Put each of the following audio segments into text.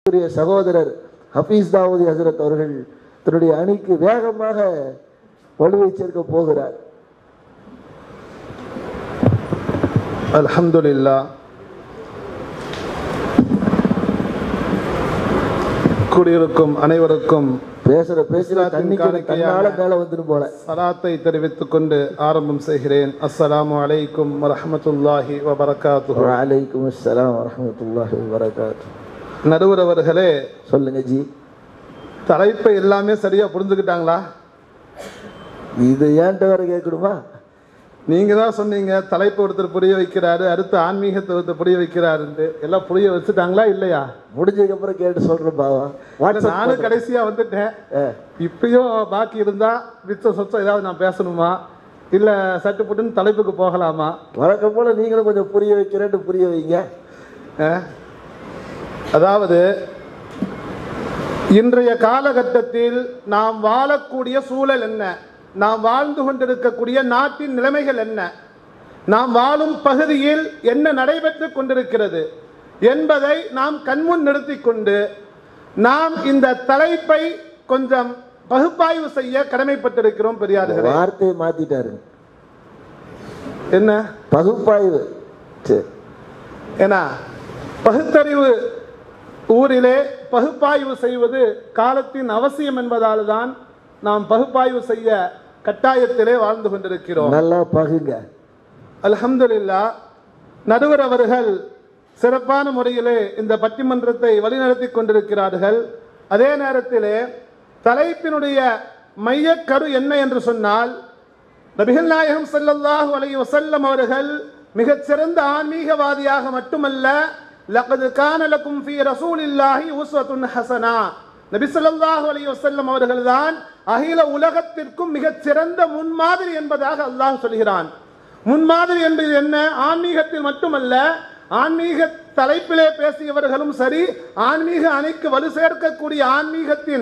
பெரிய சகோதரர் ஹபீஸ் தாவூதி ஹசரத் அவர்கள் தன்னுடைய அணிக்கு வேகமாக வலுவை சேர்க்க போகிறார் அல்ஹம்துலில்லா கூடியிருக்கும் அனைவருக்கும் பேசுற பேசுற இஸ்லாத்தின் தண்ணிக்கு காணிக்கையான தன்னால மேல வந்துடும் போல சலாத்தை தெரிவித்துக் கொண்டு ஆரம்பம் செய்கிறேன் அஸ்ஸலாமு அலைக்கும் வரஹ்மத்துல்லாஹி வபரகாத்துஹு வலைக்கும் அஸ்ஸலாம் வரஹ்மத்துல்லாஹி வபரகாத்து நடுவர் அவர்களே சொல்லுங்க ஜி தலைப்பை எல்லாமே சரியா புரிஞ்சுக்கிட்டாங்களா இது ஏன்ட்ட வேற கேட்கணுமா நீங்க தான் சொன்னீங்க தலைப்பு ஒருத்தர் புரிய வைக்கிறாரு அடுத்து ஆன்மீகத்தை ஒருத்தர் புரிய வைக்கிறாருன்ட்டு எல்லாம் புரிய வச்சுட்டாங்களா இல்லையா முடிஞ்சதுக்கு அப்புறம் கேட்டு சொல்றேன் பாவா வாட்ஸ்அப் நானும் கடைசியா வந்துட்டேன் ஆ, இப்பயும் பாக்கி இருந்தா மிச்ச சொச்சம் ஏதாவது நான் பேசணுமா இல்ல சட்டு புட்டுன்னு தலைப்புக்கு போகலாமா வழக்கம் போல நீங்களும் கொஞ்சம் புரிய வைக்கிறேன்னு புரிய வைங்க அஹ்? அதாவது இன்றைய காலகட்டத்தில் நாம் வாழக்கூடிய சூழல் என்ன நாம் வாழ்ந்து கொண்டிருக்கக்கூடிய நாட்டின் நிலைமைகள் என்ன நாம் வாழும் பகுதியில் என்ன நடைபெற்றுக் கொண்டிருக்கிறது என்பதை நாம் கண்முன் நிறுத்திக் கொண்டு நாம் இந்த தலைப்பை கொஞ்சம் பகுப்பாய்வு செய்ய கடமைப்பட்டிருக்கிறோம் பெரியார்களே வார்த்தையை மாத்திட்டாருங்க என்ன பகுப்பாய்வு சரி ஏன்னா பகுத்தறிவு ஊரிலே பகுப்பாய்வு செய்வது காலத்தின் அவசியம் என்பதால் தான் நாம் பகுப்பாய்வு செய்ய கட்டாயத்திலே வாழ்ந்து கொண்டிருக்கிறோம் நல்லா பகுங்க அல்ஹம்துலில்லா நடுவர் அவர்கள் சிறப்பான முறையிலே இந்த பட்டிமன்றத்தை வழிநடத்தி கொண்டிருக்கிறார்கள் அதே நேரத்திலே தலைப்பினுடைய மையக்கரு என்ன என்று சொன்னால் நபிகள் நாயகம் ஸல்லல்லாஹு அலைஹி வஸல்லம் அவர்கள் மிகச்சிறந்த ஆன்மீகவாதியாக மட்டுமல்ல லகது கான லக்கும் ஃபீ ரசூலில்லாஹி உஸ்வத்துன் ஹஸனா நபி ஸல்லல்லாஹு அலைஹி வஸல்லம் அவர்கள்தான் அகில உலகத்திற்கும் மிகச்சிறந்த முன்மாதிரி என்பதாக அல்லாஹ் சொல்கிறான் முன்மாதிரி என்பது என்ன ஆன்மீகத்தில் மட்டுமல்ல ஆன்மீக தலைப்பிலே பேசியவர்களும் சரி ஆன்மீக அணிக்கு வலு சேர்க்கக்கூடிய ஆன்மீகத்தின்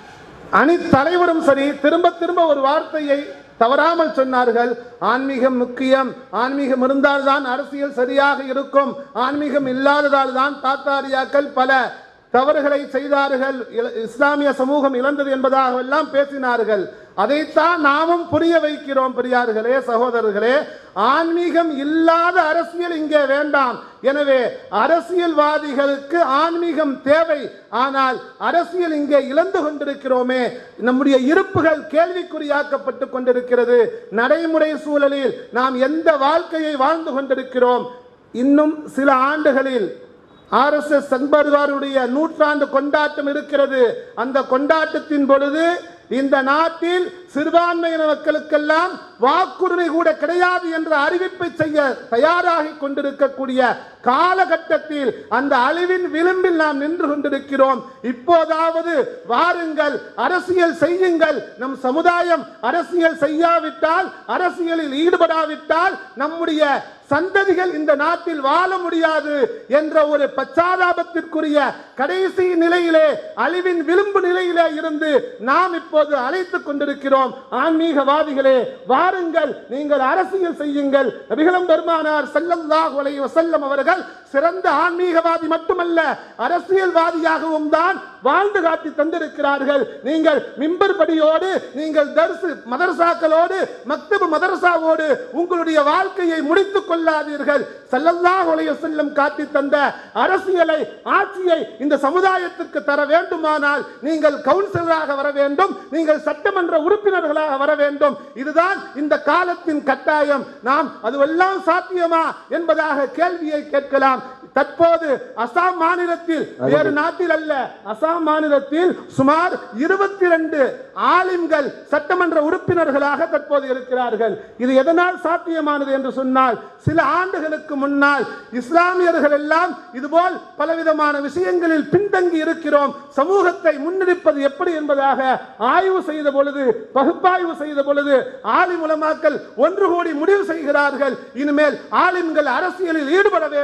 அணி தலைவரும் சரி திரும்ப திரும்ப ஒரு வார்த்தையை தவறாமல் சொன்னார்கள் ஆன்மீகம் முக்கியம் ஆன்மீகம் இருந்தால்தான் அரசியல் சரியாக இருக்கும் ஆன்மீகம் இல்லாததால் தான் தாத்தாரியாக்கள் பல தவறுகளை செய்தார்கள் இல- இஸ்லாமிய சமூகம் இழந்தது என்பதாக எல்லாம் பேசினார்கள் அதைத்தான் நாமும் புரிய வைக்கிறோம் பெரியார்களே சகோதரர்களே ஆன்மீகம் இல்லாத அரசியல் இங்கே வேண்டாம் எனவே அரசியல்வாதிகளுக்கு ஆன்மீகம் தேவை ஆனால் அரசியல் இங்கே இழந்து கொண்டிருக்கிறோமே நம்முடைய இருப்புகள் கேள்விக்குறியாக்கப்பட்டு கொண்டிருக்கிறது நடைமுறை சூழலில் நாம் எந்த வாழ்க்கையை வாழ்ந்து கொண்டிருக்கிறோம் இன்னும் சில ஆண்டுகளில் ஆர்எஸ்எஸ் சங்பரிவாருடைய நூற்றாண்டு கொண்டாட்டம் இருக்கிறது அந்த கொண்டாட்டத்தின் பொழுது இந்த நாட்டில் சிறுபான்மையின மக்களுக்கெல்லாம் வாக்குரிமை கூட கிடையாது என்ற அறிவிப்பை செய்ய தயாராகி கொண்டிருக்கக்கூடிய காலகட்டத்தில் அந்த அழிவின் விளிம்பில் நாம் நின்று கொண்டிருக்கிறோம் இப்போதாவது வாருங்கள் அரசியல் செய்யுங்கள் நம் சமுதாயம் அரசியல் செய்யாவிட்டால் அரசியலில் ஈடுபடாவிட்டால் நம்முடைய சந்ததிகள் இந்த நாட்டில் வாழ முடியாது என்ற ஒரு பச்சாதாபத்திற்குரிய கடைசி நிலையிலே அழிவின் விளிம்பு நிலையிலே இருந்து நாம் இப்போது அழைத்துக் கொண்டிருக்கிறோம் ஆன்மீகவாதிகளே வாருங்கள் நீங்கள் அரசியல் செய்யுங்கள் நபிகளும் பெருமானார் ஸல்லல்லாஹு அலைஹி வஸல்லம் அவர்கள் சிறந்த ஆன்மீகவாதி மட்டுமல்ல அரசியல்வாதியாகவும் தான் வாழ்ந்து காட்டி தந்திருக்கிறார்கள் நீங்கள் மிம்பர் படியோடு நீங்கள் தர்சு மதரசாக்களோடு மக்தபு மதரசாவோடு உங்களுடைய வாழ்க்கையை முடித்துக் கொள்ளாதீர்கள் ஸல்லல்லாஹு அலைஹி வஸல்லம் காட்டி தந்த அரசியலை ஆட்சியை இந்த சமுதாயத்திற்கு தர வேண்டுமானால் நீங்கள் கவுன்சிலராக வர வேண்டும் நீங்கள் சட்டமன்ற உறுப்பினர்களாக வர வேண்டும் இதுதான் இந்த காலத்தின் கட்டாயம் நாம் அதுவெல்லாம் சாத்தியமா என்பதாக கேள்வியை கேட்கலாம் தற்போது அசாம் மாநிலத்தில் வேறு நாட்டில் அல்ல அசாம் மாநிலத்தில் சுமார் இருபத்தி ரெண்டு ஆலிம்கள் சட்டமன்ற உறுப்பினர்களாக தற்போது இருக்கிறார்கள் இது எதனால் சாத்தியமானது என்று சொன்னால் சில ஆண்டுகளுக்கு முன்னால் இஸ்லாமியர்கள் எல்லாம் இதுபோல் பலவிதமான விஷயங்களில் பின்தங்கி இருக்கிறோம் சமூகத்தை முன்னெடுப்பது எப்படி என்பதாக ஆய்வு செய்த பொழுது பகுப்பாய்வு செய்த பொழுது ஆலிம் உலமாக்கள் ஒன்று கூடி முடிவு செய்கிறார்கள் இனிமேல் ஆலிம்கள் அரசியலில் ஈடுபட வேண்டும்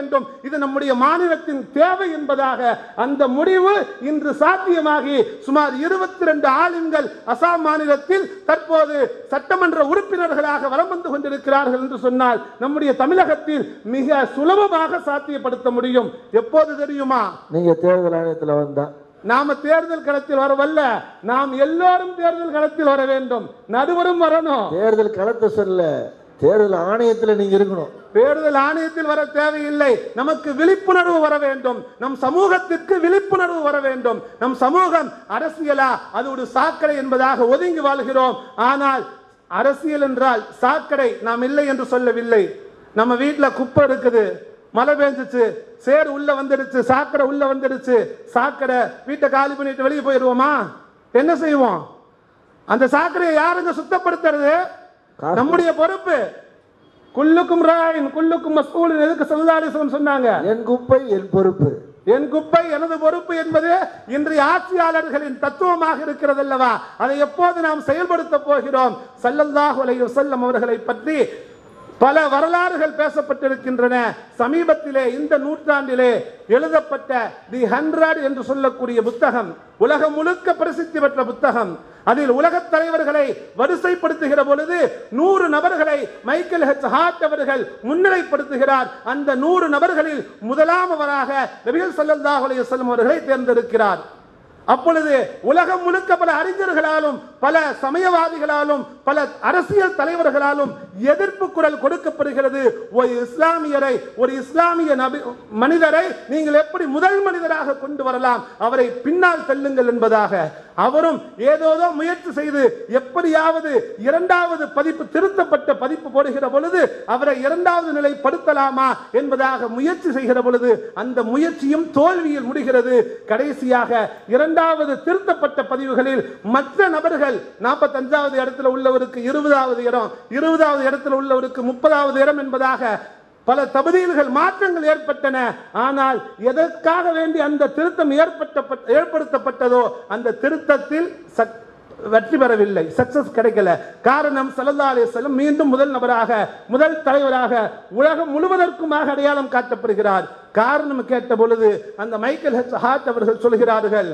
இது நம்முடைய மாநிலத்தின் தேவை என்பதாக அந்த முடிவு இன்று சாத்தியமாகி சுமார் இருபத்தி ரெண்டு ஆளுங்கள் அசாம் மாநிலத்தில் தற்போது சட்டமன்ற உறுப்பினர்களாக வலம் வந்து கொண்டிருக்கிறார்கள் என்று சொன்னால் நம்முடைய தமிழகத்தில் மிக சுலபமாக சாத்தியப்படுத்த முடியும் எப்போது தெரியுமா நீங்க தேர்தல் ஆணையத்துல வந்தா நாம தேர்தல் களத்தில் வரவல்ல நாம் எல்லோரும் தேர்தல் களத்தில் வர வேண்டும் நடுவரும் வரணும் தேர்தல் களத்தை சொல்ல தேர்தல் ஆணையத்துல நீங்க இருக்கணும் தேர்தல் ஆணையத்தில் வர தேவையில்லை நமக்கு விழிப்புணர்வு வர வேண்டும் நம் சமூகத்திற்கு விழிப்புணர்வு வர வேண்டும் நம் சமூகம் அரசியலா அது ஒரு சாக்கடை என்பதாக ஒதுங்கி வாழ்கிறோம் ஆனால் அரசியல் என்றால் சாக்கடை நாம் இல்லை என்று சொல்லவில்லை நம்ம வீட்டில் குப்பை இருக்குது மழை பெஞ்சிச்சு சேறு உள்ள வந்துடுச்சு சாக்கடை உள்ள வந்துடுச்சு சாக்கடை வீட்டை காலி பண்ணிட்டு வெளியே போயிடுவோமா என்ன செய்வோம் அந்த சாக்கடையை யாருங்க சுத்தப்படுத்துறது நம்முடைய பொறுப்பு குல்லுக்கும் ராயின் குல்லுக்கும் மஸ்ஊலின் எதுக்கு சல்லாலிசம் சொன்னாங்க என் குப்பை என் பொறுப்பு என் குப்பை எனது பொறுப்பு என்பது இன்றைய ஆட்சியாளர்களின் தத்துவமாக இருக்கிறது அல்லவா அதை எப்போது நாம் செயல்படுத்த போகிறோம் சல்லல்லாஹு அலைஹி வஸல்லம் அவர்களை பற்றி பல வரலாறுகள் பேசப்பட்டிருக்கின்றன சமீபத்திலே இந்த நூற்றாண்டிலே எழுதப்பட்ட தி ஹண்ட்ரட் என்று சொல்லக்கூடிய புத்தகம் உலகம் முழுக்க பிரசித்தி பெற்ற புத்தகம் அதில் உலகத் தலைவர்களை வரிசைப்படுத்துகிற பொழுது நூறு நபர்களை மைக்கேல் ஹெச் ஹார்ட் அவர்கள் முன்னிலைப்படுத்துகிறார் அந்த நூறு நபர்களில் முதலாமவராக நபிகள் ஸல்லல்லாஹு அலைஹி வஸல்லம் அவர்களை தேர்ந்தெடுக்கிறார் அப்பொழுது உலகம் முழுக்க பல அறிஞர்களாலும் பல சமயவாதிகளாலும் பல அரசியல் தலைவர்களாலும் எதிர்ப்பு குரல் கொடுக்கப்படுகிறது ஒரு இஸ்லாமியரை ஒரு இஸ்லாமிய நபி மனிதரை நீங்கள் எப்படி முதல் மனிதராக கொண்டு வரலாம் அவரை பின்னால் தள்ளுங்கள் என்பதாக அவரும் ஏதோதோ முயற்சி செய்து எப்படியாவது இரண்டாவது பதிப்பு திருத்தப்பட்ட பதிப்பு போடுகிற பொழுது அவரை இரண்டாவது நிலை படுத்தலாமா என்பதாக முயற்சி செய்கிற பொழுது அந்த முயற்சியும் தோல்வியில் முடிகிறது கடைசியாக இரண்டாவது திருத்தப்பட்ட பதிவுகளில் மற்ற நபர்கள் நாற்பத்தஞ்சாவது இடத்துல உள்ளவருக்கு இருபதாவது இடம் இருபதாவது இடத்துல உள்ளவருக்கு முப்பதாவது இடம் என்பதாக பல தகுதிகள் மாற்றங்கள் ஏற்பட்டன ஆனால் எதற்காக வேண்டி அந்த திருத்தம் ஏற்பட்ட ஏற்படுத்தப்பட்டதோ அந்த திருத்தத்தில் சக்- வெற்றி பெறவில்லை சக்சஸ் கிடைக்கல காரணம் சல்லல்லா அலிஸ்லம் மீண்டும் முதல் நபராக முதல் தலைவராக உலகம் முழுவதற்குமாக அடையாளம் காட்டப்படுகிறார் காரணம் கேட்ட பொழுது அந்த மைக்கேல் ஹெச் ஹார்ட் அவர்கள் சொல்கிறார்கள்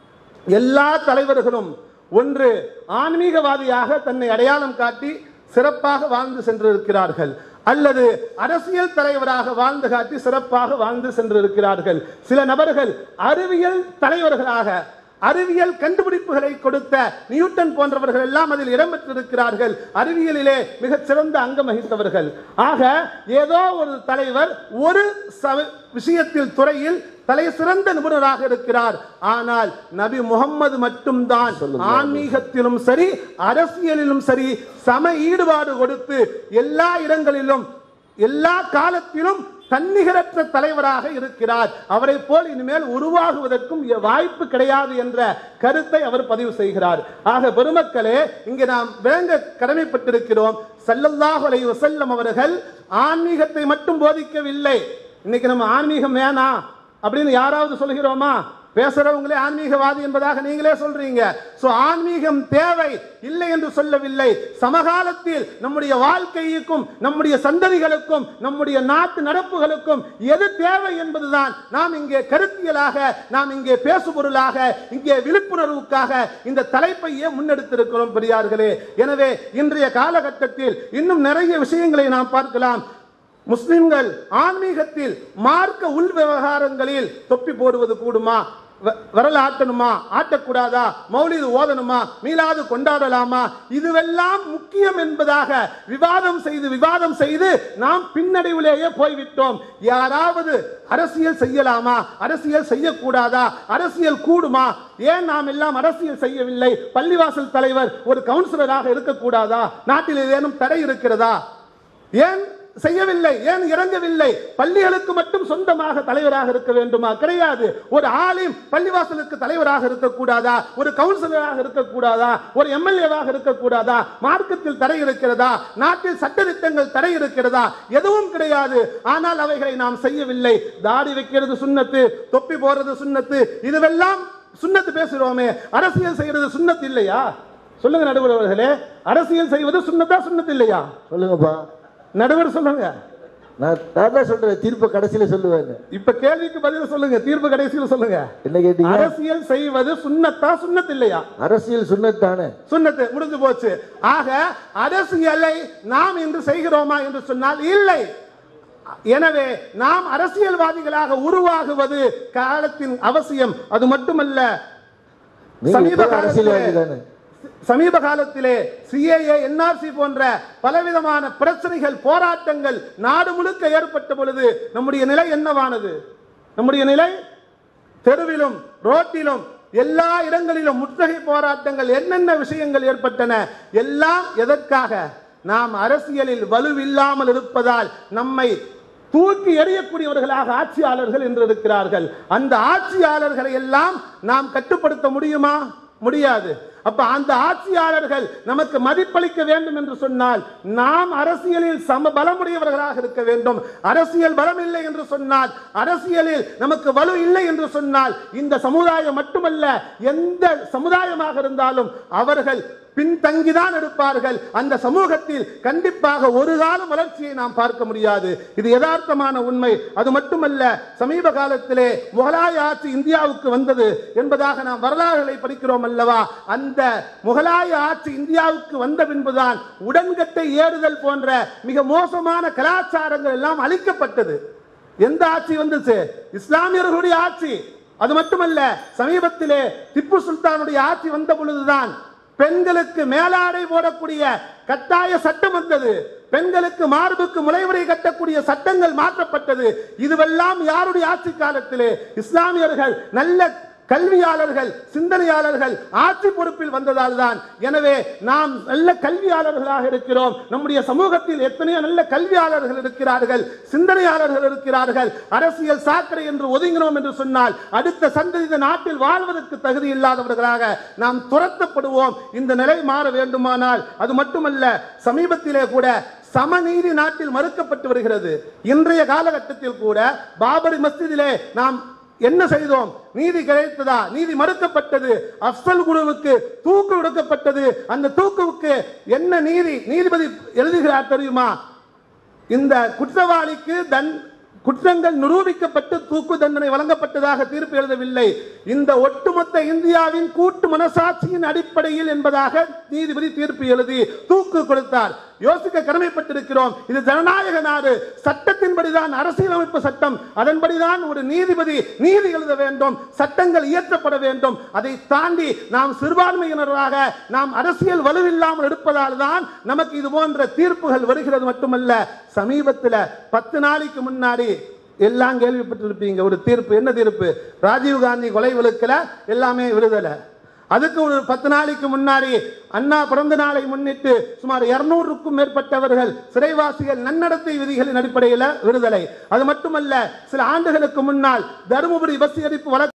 எல்லா தலைவர்களும் ஒன்று ஆன்மீகவாதியாக தன்னை அடையாளம் காட்டி சிறப்பாக வாழ்ந்து சென்றிருக்கிறார்கள் அல்லது அரசியல் தலைவராக வாழ்ந்து காட்டி சிறப்பாக வாழ்ந்து சென்றிருக்கிறார்கள் சில நபர்கள் அறிவியல் தலைவர்களாக அறிவியல் கண்டுபிடிப்புகளை கொடுத்த நியூட்டன் போன்றவர்கள் எல்லாம் அதில் இடம்பெற்றிருக்கிறார்கள் அறிவியலிலே மிகச் சிறந்த அங்கம் வகித்தவர்கள் ஆக ஏதோ ஒரு தலைவர் ஒரு சவ- விஷயத்தில் துறையில் தலை சிறந்த நிபுணராக இருக்கிறார் ஆனால் நபி முகம்மது மட்டும்தான் ஆன்மீகத்திலும் சரி அரசியலிலும் சரி சம ஈடுபாடு கொடுத்து எல்லா இடங்களிலும் எல்லா காலத்திலும் தன்னிகரற்ற தலைவராக இருக்கிறார் அவரை போல் இனிமேல் உருவாகுவதற்கும் வாய்ப்பு கிடையாது என்ற கருத்தை அவர் பதிவு செய்கிறார் ஆக பெருமக்களே இங்கே நாம் விளங்க கடமைப்பட்டிருக்கிறோம் ஸல்லல்லாஹு அலைஹி வஸல்லம் அவர்கள் ஆன்மீகத்தை மட்டும் போதிக்கவில்லை இன்னைக்கு நம்ம ஆன்மீகம் வேணாம் அப்படின்னு யாராவது சொல்கிறோமா பேசுறவங்களே ஆன்மீகவாதி என்பதாக நீங்களே சொல்றீங்க சோ ஆன்மீகம் தேவை இல்லை என்று சொல்லவில்லை சமகாலத்தில் நம்முடைய வாழ்க்கைக்கும் நம்முடைய சந்ததிகளுக்கும் நம்முடைய நாட்டு நடப்புகளுக்கும் எது தேவை என்பதுதான் நாம் இங்கே கருத்தியலாக நாம் இங்கே பேசுபொருளாக இங்கே விழிப்புணர்வுக்காக இந்த தலைப்பையே முன்னெடுத்திருக்கிறோம் பெரியார்களே எனவே இன்றைய காலகட்டத்தில் இன்னும் நிறைய விஷயங்களை நாம் பார்க்கலாம் முஸ்லிம்கள் ஆன்மீகத்தில் மார்க்க உள் விவகாரங்களில் தொப்பி போடுவது கூடுமா வ- விரல் ஆட்டணுமா ஆட்டக்கூடாதா மௌலிது ஓதணுமா மீளாது கொண்டாடலாமா இதுவெல்லாம் முக்கியம் என்பதாக விவாதம் செய்து விவாதம் செய்து நாம் பின்னடைவிலேயே போய்விட்டோம் யாராவது அரசியல் செய்யலாமா அரசியல் செய்யக்கூடாதா அரசியல் கூடுமா ஏன் நாம் எல்லாம் அரசியல் செய்யவில்லை பள்ளிவாசல் தலைவர் ஒரு கவுன்சிலராக இருக்கக்கூடாதா நாட்டில் ஏதேனும் தடை இருக்கிறதா ஏன் செய்யவில்லை ஏன் இறங்கவில்லை பள்ளிகளுக்கு மட்டும் சொந்தமாக தலைவராக இருக்க வேண்டுமா கிடையாது ஒரு ஆலிம் பள்ளிவாசலுக்கு தலைவராக இருக்கக்கூடாதா ஒரு கவுன்சிலராக இருக்கக்கூடாதா ஒரு எம்எல்ஏவாக இருக்கக்கூடாதா மார்க்கத்தில் தடை இருக்கிறதா நாட்டில் சட்டத்திட்டங்கள் தடை இருக்கிறதா எதுவும் கிடையாது ஆனால் அவைகளை நாம் செய்யவில்லை தாடி வைக்கிறது சுண்ணத்து தொப்பி போடுறது சுண்ணத்து இதுவெல்லாம் சுண்ணத்து பேசுறோமே அரசியல் செய்யறது சுண்ணத்து இல்லையா சொல்லுங்க நடுவர் அவர்களே அரசியல் செய்வது சுண்ணத்தா சுண்ணத்து இல்லையா சொல்லுங்கப்பா நடுவர் சொல்லுங்க நான் நான் தான் சொல்றேன் தீர்ப்பு கடைசியில சொல்லுவேன் இப்ப கேள்விக்கு பதில் சொல்லுங்க தீர்ப்பு கடைசியில் சொல்லுங்க என்ன கேட்டீங்க அரசியல் செய்வது சுண்ணத்தா சுண்ணத் இல்லையா அரசியல் சுண்ணத்தானே சுண்ணத்து முடிஞ்சு போச்சு ஆக அரசியலை நாம் இன்று செய்கிறோமா என்று சொன்னால் இல்லை எனவே நாம் அரசியல்வாதிகளாக உருவாகுவது காலத்தின் அவசியம் அது மட்டுமல்ல நீங்க சமீப இப்ப அரசியல்வாதி காலத்திலே தானே சமீப காலத்திலே சிஏஏ என்ஆர்சி போன்ற பலவிதமான பிரச்சனைகள் போராட்டங்கள் நாடு முழுக்க ஏற்பட்ட பொழுது நம்முடைய நிலை என்னவானது நம்முடைய நிலை தெருவிலும் ரோட்டிலும் எல்லா இடங்களிலும் முற்றுகை போராட்டங்கள் என்னென்ன விஷயங்கள் ஏற்பட்டன எல்லாம் எதற்காக நாம் அரசியலில் வலுவில்லாமல் இருப்பதால் நம்மை தூக்கி எறியக்கூடியவர்களாக ஆட்சியாளர்கள் என்று இருக்கிறார்கள் அந்த ஆட்சியாளர்களை எல்லாம் நாம் கட்டுப்படுத்த முடியுமா முடியாது அப்ப அந்த ஆட்சியாளர்கள் நமக்கு மதிப்பளிக்க வேண்டும் என்று சொன்னால் நாம் அரசியலில் சம பலமுடையவர்களாக இருக்க வேண்டும் அரசியல் பலம் இல்லை என்று சொன்னால் அரசியலில் நமக்கு வலு இல்லை என்று சொன்னால் இந்த சமுதாயம் மட்டுமல்ல எந்த சமுதாயமாக இருந்தாலும் அவர்கள் பின்தங்கிதான் இருப்பார்கள் அந்த சமூகத்தில் கண்டிப்பாக ஒரு காலம் வளர்ச்சியை நாம் பார்க்க முடியாது இது யதார்த்தமான உண்மை அது மட்டுமல்ல சமீப காலத்திலே முகலாய ஆட்சி இந்தியாவுக்கு வந்தது என்பதாக நாம் வரலாறுகளை படிக்கிறோம் அல்லவா அந்த முகலாய ஆட்சி இந்தியாவுக்கு வந்த பின்புதான் உடன்கட்டை ஏறுதல் போன்ற மிக மோசமான கலாச்சாரங்கள் எல்லாம் அழிக்கப்பட்டது எந்த ஆட்சி வந்துச்சு இஸ்லாமியர்களுடைய ஆட்சி அது மட்டுமல்ல சமீபத்திலே திப்பு சுல்தானுடைய ஆட்சி வந்த பொழுதுதான் பெண்களுக்கு மேலாடை போடக்கூடிய கட்டாய சட்டம் வந்தது பெண்களுக்கு மார்புக்கு முளைவரை கட்டக்கூடிய சட்டங்கள் மாற்றப்பட்டது இதுவெல்லாம் யாருடைய ஆட்சி காலத்திலே இஸ்லாமியர்கள் நல்ல கல்வியாளர்கள் சிந்தனையாளர்கள் ஆட்சி பொறுப்பில் வந்ததால் தான் எனவே நாம் நல்ல கல்வியாளர்களாக இருக்கிறோம் நம்முடைய சமூகத்தில் எத்தனையோ நல்ல கல்வியாளர்கள் இருக்கிறார்கள் சிந்தனையாளர்கள் இருக்கிறார்கள் அரசியல் சாக்கடை என்று ஒதுங்கினோம் என்று சொன்னால் அடுத்த சந்ததி இந்த நாட்டில் வாழ்வதற்கு தகுதி இல்லாதவர்களாக நாம் துரத்தப்படுவோம் இந்த நிலை மாற வேண்டுமானால் அது மட்டுமல்ல சமீபத்திலே கூட சமநீதி நாட்டில் மறுக்கப்பட்டு வருகிறது இன்றைய காலகட்டத்தில் கூட பாபரி மஸ்ஜிதிலே நாம் என்ன செய்தோம் நீதி கிடைத்ததா நீதி மறுக்கப்பட்டது அப்சல் குழுவுக்கு தூக்கு விடுக்கப்பட்டது அந்த தூக்குவுக்கு என்ன நீதி நீதிபதி எழுதுகிறார் தெரியுமா இந்த குற்றவாளிக்கு தன் குற்றங்கள் நிரூபிக்கப்பட்டு தூக்கு தண்டனை வழங்கப்பட்டதாக தீர்ப்பு எழுதவில்லை இந்த ஒட்டுமொத்த இந்தியாவின் கூட்டு மனசாட்சியின் அடிப்படையில் என்பதாக நீதிபதி தீர்ப்பு எழுதி தூக்கு கொடுத்தார் யோசிக்க கடமைப்பட்டிருக்கிறோம் இது ஜனநாயக நாடு சட்டத்தின்படிதான் அரசியலமைப்பு சட்டம் அதன்படிதான் ஒரு நீதிபதி நீதி எழுத வேண்டும் சட்டங்கள் இயற்றப்பட வேண்டும் அதை தாண்டி நாம் சிறுபான்மையினராக நாம் அரசியல் வலுவில்லாமல் இருப்பதால் தான் நமக்கு இது போன்ற தீர்ப்புகள் வருகிறது மட்டுமல்ல சமீபத்தில் பத்து நாளைக்கு முன்னாடி எல்லாம் கேள்விப்பட்டிருப்பீங்க ஒரு தீர்ப்பு என்ன தீர்ப்பு ராஜீவ் காந்தி கொலை வழக்கில் எல்லாமே விடுதலை அதுக்கு ஒரு பத்து நாளைக்கு முன்னாடி அண்ணா பிறந்த நாளை முன்னிட்டு சுமார் இருநூறுக்கும் மேற்பட்டவர்கள் சிறைவாசிகள் நன்னடத்தை விதிகளின் அடிப்படையில் விடுதலை அது மட்டுமல்ல சில ஆண்டுகளுக்கு முன்னால் தருமபுரி பஸ் எரிப்பு வழக்கு